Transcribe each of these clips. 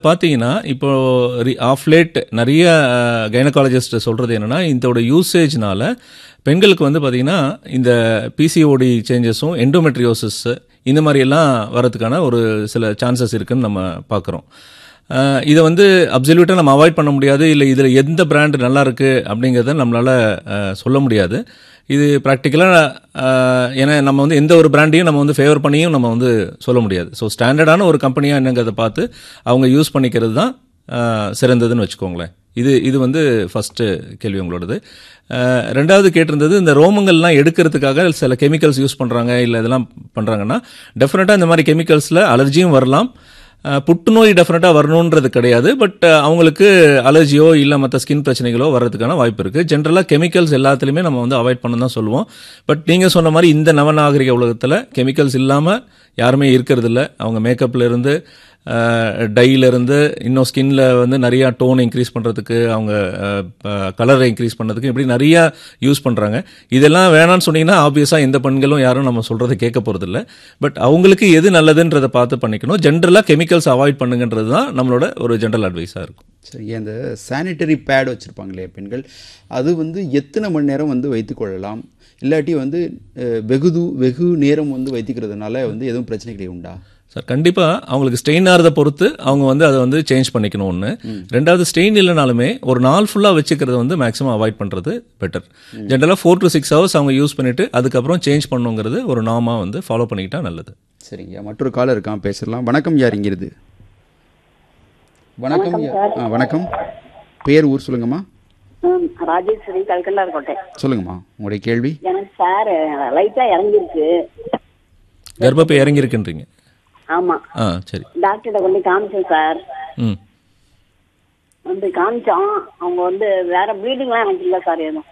பார்த்தீங்கன்னா இப்போ of late நிறைய கைனகாலஜிஸ்ட் சொல்கிறது என்னென்னா இதோட யூசேஜ்னால பெண்களுக்கு வந்து பார்த்திங்கன்னா இந்த பிசிஓடி சேஞ்சஸும் எண்டோமெட்ரியோசிஸ் இந்த மாதிரியெல்லாம் வரதுக்கான ஒரு சில சான்சஸ் இருக்குன்னு நம்ம பார்க்குறோம் இதை வந்து அப்சல்யூட்டாக நம்ம அவாய்ட் பண்ண முடியாது இல்லை இதில் எந்த பிராண்டு நல்லா இருக்குது அப்படிங்கிறத நம்மளால் சொல்ல முடியாது இது ப்ராக்டிக்கலாக ஏன்னா நம்ம வந்து எந்த ஒரு பிராண்டையும் நம்ம வந்து ஃபேவர் பண்ணியும் நம்ம வந்து சொல்ல முடியாது ஸோ ஸ்டாண்டர்டான ஒரு கம்பெனியாக என்னங்கிறத பார்த்து அவங்க யூஸ் பண்ணிக்கிறது தான் சிறந்ததுன்னு வச்சுக்கோங்களேன் இது இது வந்து ஃபஸ்ட்டு கேள்வி உங்களோடது ரெண்டாவது கேட்டிருந்தது இந்த ரோமங்கள்லாம் எடுக்கிறதுக்காக சில கெமிக்கல்ஸ் யூஸ் பண்ணுறாங்க இல்லை இதெல்லாம் பண்ணுறாங்கன்னா டெஃபினட்டாக இந்த மாதிரி கெமிக்கல்ஸில் அலர்ஜியும் வரலாம் புற்றுநோய் டெஃபினட்டாக வரணுன்றது கிடையாது பட் அவங்களுக்கு அலர்ஜியோ இல்லை மற்ற ஸ்கின் பிரச்சனைகளோ வர்றதுக்கான வாய்ப்பு இருக்குது ஜென்ரலாக கெமிக்கல்ஸ் எல்லாத்துலேயுமே நம்ம வந்து அவாய்ட் பண்ண தான் சொல்லுவோம் பட் நீங்கள் சொன்ன மாதிரி இந்த நவநாகரிக உலகத்தில் கெமிக்கல்ஸ் இல்லாமல் யாருமே இருக்கிறதில்ல அவங்க மேக்கப்லேருந்து டையிலேருந்து இன்னும் ஸ்கின்ல வந்து நிறையா டோன் இன்க்ரீஸ் பண்ணுறதுக்கு அவங்க கலரை இன்க்ரீஸ் பண்ணுறதுக்கு இப்படி நிறையா யூஸ் பண்ணுறாங்க இதெல்லாம் வேணான்னு சொன்னீங்கன்னா ஆப்வியஸாக எந்த பெண்களும் யாரும் நம்ம சொல்கிறத கேட்க போகிறதில்ல பட் அவங்களுக்கு எது நல்லதுன்றதை பார்த்து பண்ணிக்கணும் ஜென்ரலாக கெமிக்கல்ஸ் அவாய்ட் பண்ணுங்கன்றது தான் நம்மளோட ஒரு ஜென்ரல் அட்வைஸாக இருக்கும் சரி அந்த சானிட்டரி பேட் வச்சுருப்பாங்களே பெண்கள் அது வந்து எத்தனை மணி நேரம் வந்து வைத்துக்கொள்ளலாம் இல்லாட்டி வந்து வெகுது வெகு நேரம் வந்து வைத்துக்கிறதுனால வந்து எதுவும் பிரச்சனைகள் உண்டா சார் கண்டிப்பாக அவங்களுக்கு ஸ்டெயின் ஆகிறத பொறுத்து அவங்க வந்து அதை வந்து சேஞ்ச் பண்ணிக்கணும் ஒன்று ரெண்டாவது ஸ்டெயின் இல்லைனாலுமே ஒரு நாள் ஃபுல்லாக வச்சுக்கிறத வந்து மேக்ஸிமம் அவாய்ட் பண்ணுறது பெட்டர் ஜென்ரலாக ஃபோர் டு சிக்ஸ் ஹவர்ஸ் அவங்க யூஸ் பண்ணிவிட்டு அதுக்கப்புறம் சேஞ்ச் பண்ணுங்கிறது ஒரு நாமாக வந்து ஃபாலோ பண்ணிக்கிட்டா நல்லது சரிங்க மற்றொரு காலர் இருக்கான் பேசலாம் வணக்கம் யார் இங்கிருது வணக்கம் ஆ வணக்கம் பேர் ஊர் சொல்லுங்கம்மா ராஜேஸ்வரி கல்கண்டார் கோட்டை சொல்லுங்கம்மா உங்களுடைய கேள்வி எனக்கு சார் லைட்டா இறங்கிருக்கு கர்ப்பப்பை இறங்கியிருக்குன்றீங்க ஆமா ஆ சரி டாக்டர்கிட்ட கொண்டு காமிச்சேன் சார் ம் வந்து காமிச்சோம் அவங்க வந்து வேற ப்ளீடிங்லாம் எனக்கு இல்லை சார் எதுவும்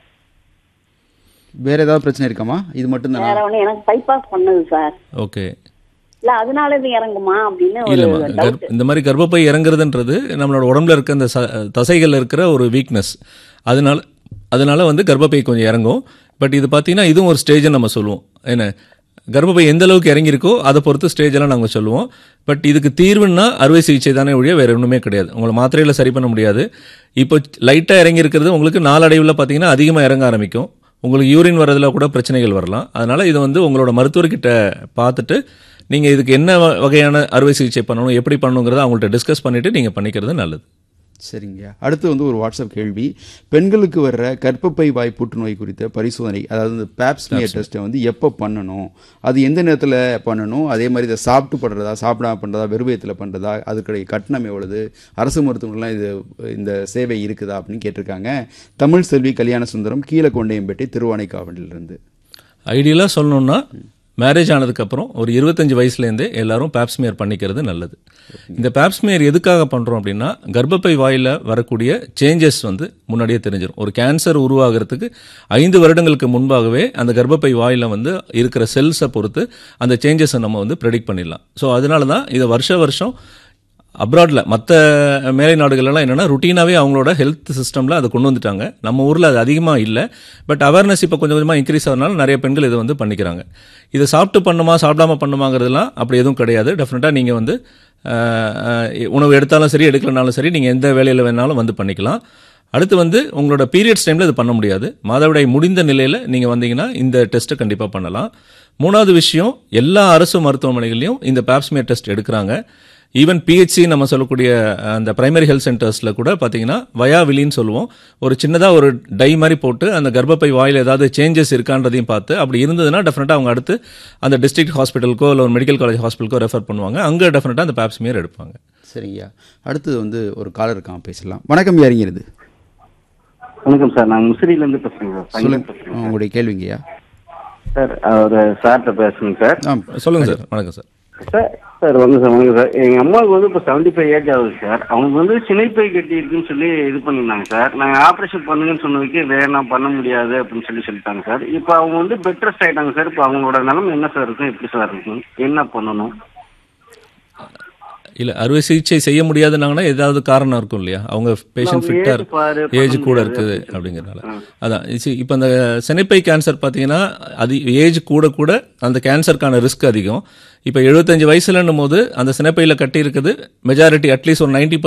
வேற ஏதாவது பிரச்சனை இருக்காமா இது மட்டும் வேற ஒன்று எனக்கு பைபாஸ் பண்ணது சார் ஓகே இல்ல அதனால இது இறங்குமா அப்படின்னு ஒரு இல்லைம்மா டவுட் கர்ப்ப- இந்த மாதிரி கர்ப்பப்பை இறங்குறதுன்றது நம்மளோட உடம்புல இருக்க அந்த ச- தசைகள்ல இருக்கிற ஒரு வீக்னஸ் அதனால அதனால வந்து கர்ப்பப்பை கொஞ்சம் இறங்கும் பட் இது பார்த்தீங்கன்னா இதுவும் ஒரு ஸ்டேஜை நம்ம சொல்லுவோம் என்ன கர்ப்பப்பை எந்த அளவுக்கு இறங்கியிருக்கோ அதை பொறுத்து ஸ்டேஜ் எல்லாம் நாங்கள் சொல்லுவோம் பட் இதுக்கு தீர்வுன்னா அறுவை சிகிச்சை தானே ஒழிய வேற ஒன்றுமே கிடையாது உங்களை மாத்திரையில் சரி பண்ண முடியாது இப்போ லைட்டாக இறங்கி இருக்கிறது உங்களுக்கு நாளடைவில் பார்த்தீங்கன்னா அதிகமாக இறங்க ஆரம்பிக்கும் உங்களுக்கு யூரின் வரதுல கூட பிரச்சனைகள் வரலாம் அதனால இது வந்து உங்களோட மருத்துவர்கிட்ட பார்த்துட்டு நீங்கள் இதுக்கு என்ன வ- வகையான அறுவை சிகிச்சை பண்ணணும் எப்படி பண்ணணுங்கிறத அவங்கள்ட்ட டிஸ்கஸ் பண்ணிட்டு நீங்கள் பண்ணிக்கிறது நல்லது சரிங்க அடுத்து வந்து ஒரு வாட்ஸ்அப் கேள்வி பெண்களுக்கு வர்ற கர்ப்பப்பை வாய் புற்றுநோய் குறித்த பரிசோதனை அதாவது இந்த பேப்ஸ்மியர் டெஸ்ட்டை வந்து எப்போ பண்ணணும் அது எந்த நேரத்தில் பண்ணணும் அதே மாதிரி இதை சாப்பிட்டு பண்ணுறதா சாப்பிடாம பண்ணுறதா வெறுவயத்தில் பண்ணுறதா அதுக்குடைய கட்டணம் எவ்வளவு அரசு மருத்துவமனைலாம் இது இந்த சேவை இருக்குதா அப்படின்னு கேட்டிருக்காங்க தமிழ் செல்வி கல்யாண சுந்தரம் கீழக்கொண்டையம்பேட்டை திருவானைக்காவலிலிருந்து ஐடியலாக சொல்லணும்னா மேரேஜ் ஆனதுக்கப்புறம் ஒரு இருபத்தஞ்சு வயசுலேருந்தே எல்லாரும் பேப்ஸ்மியர் பண்ணிக்கிறது நல்லது இந்த பேப்ஸ்மியர் எதுக்காக பண்ணுறோம் அப்படின்னா கர்ப்பப்பை வாயில் வரக்கூடிய சேஞ்சஸ் வந்து முன்னாடியே தெரிஞ்சிடும் ஒரு கேன்சர் உருவாகிறதுக்கு ஐந்து வருடங்களுக்கு முன்பாகவே அந்த கர்ப்பப்பை வாயில் வந்து இருக்கிற செல்ஸை பொறுத்து அந்த சேஞ்சஸை நம்ம வந்து ப்ரெடிக்ட் பண்ணிடலாம் ஸோ அதனால தான் இதை வருஷ வருஷம் அப்ராடில் மற்ற மேலை நாடுகள்லாம் என்னென்னா ருட்டீனாகவே அவங்களோட ஹெல்த் சிஸ்டமில் அதை கொண்டு வந்துட்டாங்க நம்ம ஊரில் அது அதிகமாக இல்லை பட் அவேர்னஸ் இப்போ கொஞ்சம் கொஞ்சமாக இன்க்ரீஸ் ஆகிறதுனால நிறைய பெண்கள் இதை வந்து பண்ணிக்கிறாங்க இதை சாப்பிட்டு பண்ணுமா சாப்பிடாம பண்ணுமாங்கிறதுலாம் அப்படி எதுவும் கிடையாது டெஃபினட்டாக நீங்கள் வந்து அஹ், அஹ், உணவு எடுத்தாலும் சரி எடுக்கலனாலும் சரி நீங்கள் எந்த வேலையில் வேணாலும் வந்து பண்ணிக்கலாம் அடுத்து வந்து உங்களோட பீரியட்ஸ் டைமில் இது பண்ண முடியாது மாதவிடாய் முடிந்த நிலையில் நீங்கள் வந்தீங்கன்னா இந்த டெஸ்ட்டை கண்டிப்பாக பண்ணலாம் மூணாவது விஷயம் எல்லா அரசு மருத்துவமனைகளையும் இந்த பேப்ஸ்மியர் டெஸ்ட் எடுக்கிறாங்க ஈவன் பிஹெச்சி நம்ம சொல்லக்கூடிய அஹ், அந்த பிரைமரி ஹெல்த் சென்டர்ஸில் கூட பார்த்தீங்கன்னா வயாவிலின்னு சொல்லுவோம் ஒரு சின்னதாக ஒரு டை மாதிரி போட்டு அந்த கர்ப்பப்பை வாயில் ஏதாவது சேஞ்சஸ் இருக்கான்றதையும் பார்த்து அப்படி இருந்ததுன்னா டெஃபினட்டாக அவங்க அடுத்து அந்த டிஸ்ட்ரிக்ட் ஹாஸ்பிட்டலுக்கோ இல்லை ஒரு மெடிக்கல் காலேஜ் ஹாஸ்பிட்டலுக்கோ ரெஃபர் பண்ணுவாங்க அங்கே டெஃபினட்டாக அந்த பேப்ஸ்மியர் எடுப்பாங்க சரிங்கய்யா அடுத்தது வந்து ஒரு காலர் இருக்கான் பேசலாம் வணக்கம் யாரிங்கிறது வணக்கம் சார் நான் முசிறியிலேருந்து பேசுறேங்க சார் சங்கர் சொல்லுங்க பேசுறேன் ஆ, உங்களுடைய கேள்விங்கய்யா சார் ஒரு சார்கிட்ட பேசணுங்க சார் ஆ சொல்லுங்கள் சார் வணக்கம் சார் சார் சார் வந்து சார் வணக்கம் சார் எங்கள் அம்மாவுக்கு வந்து இப்போ செவன்டி ஃபைவ் ஏஜ் ஆகுது சார் அவங்களுக்கு வந்து சினைப்பை கட்டி இருக்குன்னு சொல்லி இது பண்ணியிருந்தாங்க சார் நாங்கள் ஆப்ரேஷன் பண்ணுங்கன்னு சொன்னதுக்கு வேணாம் பண்ண முடியாது அப்படின்னு சொல்லி சொல்லிட்டாங்க சார் இப்போ அவங்க வந்து பெட் ரெஸ்ட் ஆயிட்டாங்க சார் இப்போ அவங்களோட நிலைமை என்ன சார் இருக்கும் எப்படி சார் இருக்கும் என்ன பண்ணணும் இல்லை அறுவை சிகிச்சை செய்ய முடியாதுன்னாங்கன்னா ஏதாவது காரணம் இருக்கும் இல்லையா அவங்க பேஷண்ட் அவங்க ஃபிட்டாக age பாரு, பண்ண ஏஜ் கூட முடியாது இருக்குது அப்படின்னு அப்படிங்கிறனால அதான் இப்போ அந்த சினைப்பை கேன்சர் பார்த்தீங்கன்னா அது ஏஜ் கூட கூட அந்த கேன்சருக்கான ரிஸ்க் அதிகம் இப்போ எழுபத்தஞ்சு வயசுலன்னும் போது அந்த சினைப்பையில் கட்டி இருக்குது மெஜாரிட்டி அட்லீஸ்ட் ஒரு நைன்டி